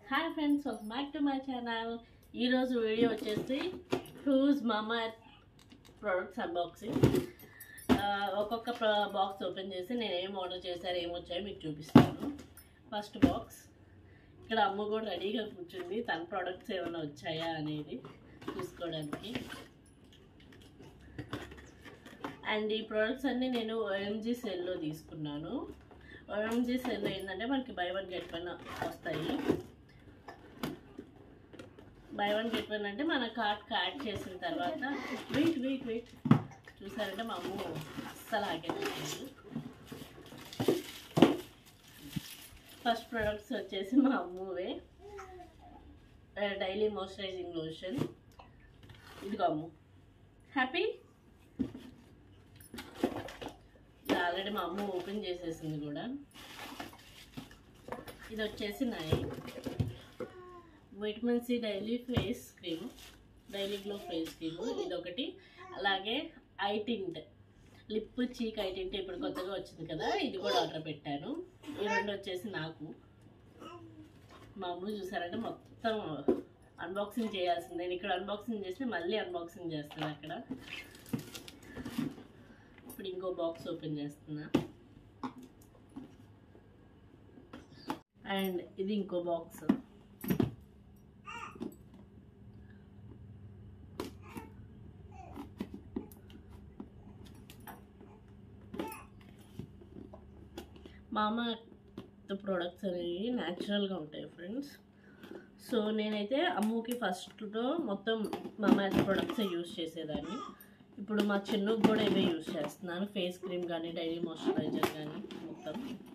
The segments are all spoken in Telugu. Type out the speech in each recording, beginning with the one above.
hi friends welcome back to my channel ఈరోజు వీడియో వచ్చేసి హ్యూజ్ మామా ప్రొడక్ట్స్ అన్బాక్సింగ్ ఒక్కొక్క బాక్స్ ఓపెన్ చేసి నేను ఏం ఆర్డర్ చేశారు ఏం వచ్చాయో మీకు చూపిస్తాను ఫస్ట్ బాక్స్ ఇక్కడ అమ్మ కూడా రెడీగా కూర్చుంది తన ప్రోడక్ట్స్ ఏమైనా వచ్చాయా అనేది చూసుకోవడానికి అండ్ ఈ ప్రోడక్ట్స్ అన్నీ నేను ఓఎంజీ సెల్లో తీసుకున్నాను ఓఎంజీ సెల్లో ఏంటంటే మనకి బై వన్ గెట్ వన్ వస్తాయి బై వన్ గెట్ వన్ అంటే మన కార్ట్ యాడ్ చేసిన తర్వాత వెయిట్ వెయిట్ వెయిట్ చూసారంటే మా అమ్మ అస్సలు ఆగేది ఫస్ట్ ప్రొడక్ట్స్ వచ్చేసి మా అమ్మవే డైలీ మాయిశ్చరైజింగ్ లోషన్ ఇదిగో అమ్ము హ్యాపీ ఆల్రెడీ మా అమ్మ ఓపెన్ చేసేసింది కూడా ఇది వచ్చేసి నాయి vitamin C daily face cream daily glow face cream ఇది ఒకటి అలాగే eye tint lip cheek eye tint ఇప్పుడు కొత్తగా వచ్చింది కదా ఇది కూడా ఆర్డర్ పెట్టాను ఈ రెండు వచ్చేసి నాకు మా అమ్మ చూసారంటే మొత్తం అన్బాక్సింగ్ చేయాల్సిందే నేను ఇక్కడ అన్బాక్సింగ్ చేస్తే మళ్ళీ అన్బాక్సింగ్ చేస్తాను అక్కడ ఇప్పుడు ఇంకో బాక్స్ ఓపెన్ చేస్తున్నా అండ్ ఇది ఇంకో బాక్స్ మామ ప్రోడక్ట్స్ అనేవి న్యాచురల్గా ఉంటాయి ఫ్రెండ్స్ సో నేనైతే అమ్ముకి ఫస్ట్లో మొత్తం మామ ప్రొడక్ట్సే యూస్ చేసేదాన్ని ఇప్పుడు మా చిన్నకు కూడా ఇవే యూస్ చేస్తున్నాను ఫేస్ క్రీమ్ కానీ డైలీ మాయిశ్చరైజర్ కానీ మొత్తం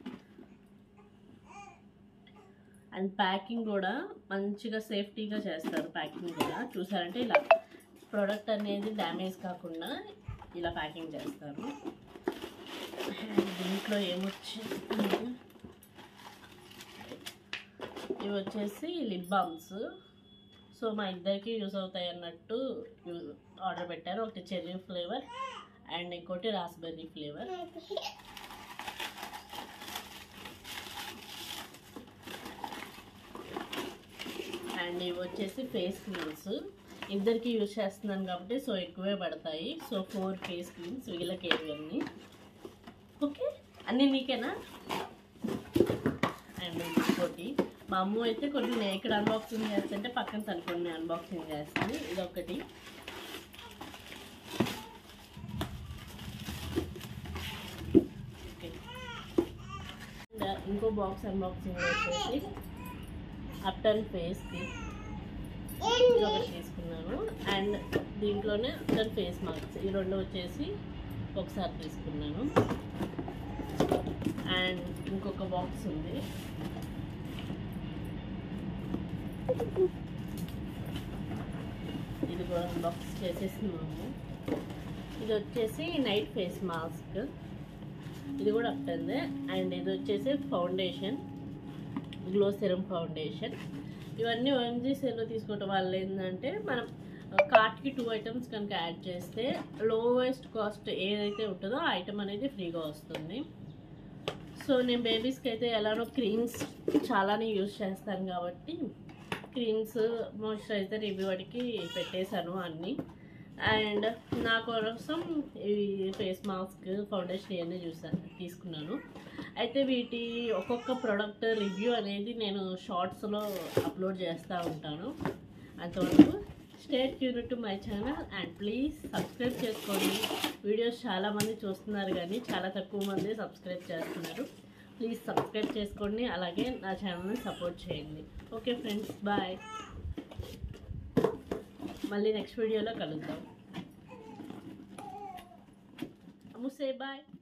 అండ్ ప్యాకింగ్ కూడా మంచిగా సేఫ్టీగా చేస్తారు ప్యాకింగ్ కూడా చూసారంటే ఇలా ప్రోడక్ట్ అనేది డ్యామేజ్ కాకుండా ఇలా ప్యాకింగ్ చేస్తారు అండ్ దీంట్లో ఏమొచ్చింది ఇవి వచ్చేసి లిప్ బామ్స్ సో మా ఇద్దరికి యూస్ అవుతాయి అన్నట్టు ఆర్డర్ పెట్టారు ఒకటి చెర్రీ ఫ్లేవర్ అండ్ ఇంకోటి రాస్బెర్రీ ఫ్లేవర్ అండ్ ఇవి వచ్చేసి ఫేస్ క్రీమ్స్ ఇద్దరికి యూజ్ చేస్తున్నాను కాబట్టి సో ఎక్కువే పడతాయి సో ఫోర్ ఫేస్ క్రీమ్స్ వీళ్ళకి ఇవన్నీ ఓకే అన్నీ నీకేనా అండ్ ఇంకోటి మా అమ్మ అయితే కొన్ని నేను ఇక్కడ అన్బాక్సింగ్ చేస్తుంటే పక్కన తను కొన్ని అన్బాక్సింగ్ చేస్తుంది ఇది ఒకటి ఓకే అండ్ ఇంకో బాక్స్ అన్బాక్సింగ్ వచ్చేసి అప్టన్ ఫేస్కి ఇది ఒకటి తీసుకున్నాను అండ్ దీంట్లోనే అప్టన్ ఫేస్ మాస్క్ ఈ రెండు వచ్చేసి ఒకసారి తీసుకున్నాను అండ్ ఇంకొక బాక్స్ ఉంది ఇది కూడా బాక్స్ చేసేసినాము ఇది వచ్చేసి నైట్ ఫేస్ మాస్క్ ఇది కూడా అప్టందే అండ్ ఇది వచ్చేసి ఫౌండేషన్ గ్లో సెరం ఫౌండేషన్ ఇవన్నీ ఓఎంజీ సేల్లో తీసుకోవటం వల్ల ఏంటంటే మనం కార్ట్కి టూ ఐటమ్స్ కనుక యాడ్ చేస్తే లోవెస్ట్ కాస్ట్ ఏదైతే ఉంటుందో ఆ ఐటమ్ అనేది ఫ్రీగా వస్తుంది సో నేను బేబీస్కి అయితే ఎలానో క్రీమ్స్ చాలానే యూజ్ చేస్తాను కాబట్టి క్రీమ్స్ మాయిశ్చరైజర్ ఇవి వాటికి పెట్టేశాను అన్నీ అండ్ నా కోసం ఇవి ఫేస్ మాస్క్ ఫౌండేషన్ ఇవన్నీ చూసాను తీసుకున్నాను అయితే వీటి ఒక్కొక్క ప్రోడక్ట్ రివ్యూ అనేది నేను షార్ట్స్లో అప్లోడ్ చేస్తూ ఉంటాను అంతవరకు stay tuned to my channel and please subscribe చేసుకోండి వీడియోస్ చాలామంది చూస్తున్నారు కానీ చాలా తక్కువ మంది సబ్స్క్రైబ్ చేస్తున్నారు ప్లీజ్ సబ్స్క్రైబ్ చేసుకోండి అలాగే నా ఛానల్ని సపోర్ట్ చేయండి ఓకే ఫ్రెండ్స్ బాయ్ మళ్ళీ నెక్స్ట్ వీడియోలో కలుద్దాం అమ్ము సే బాయ్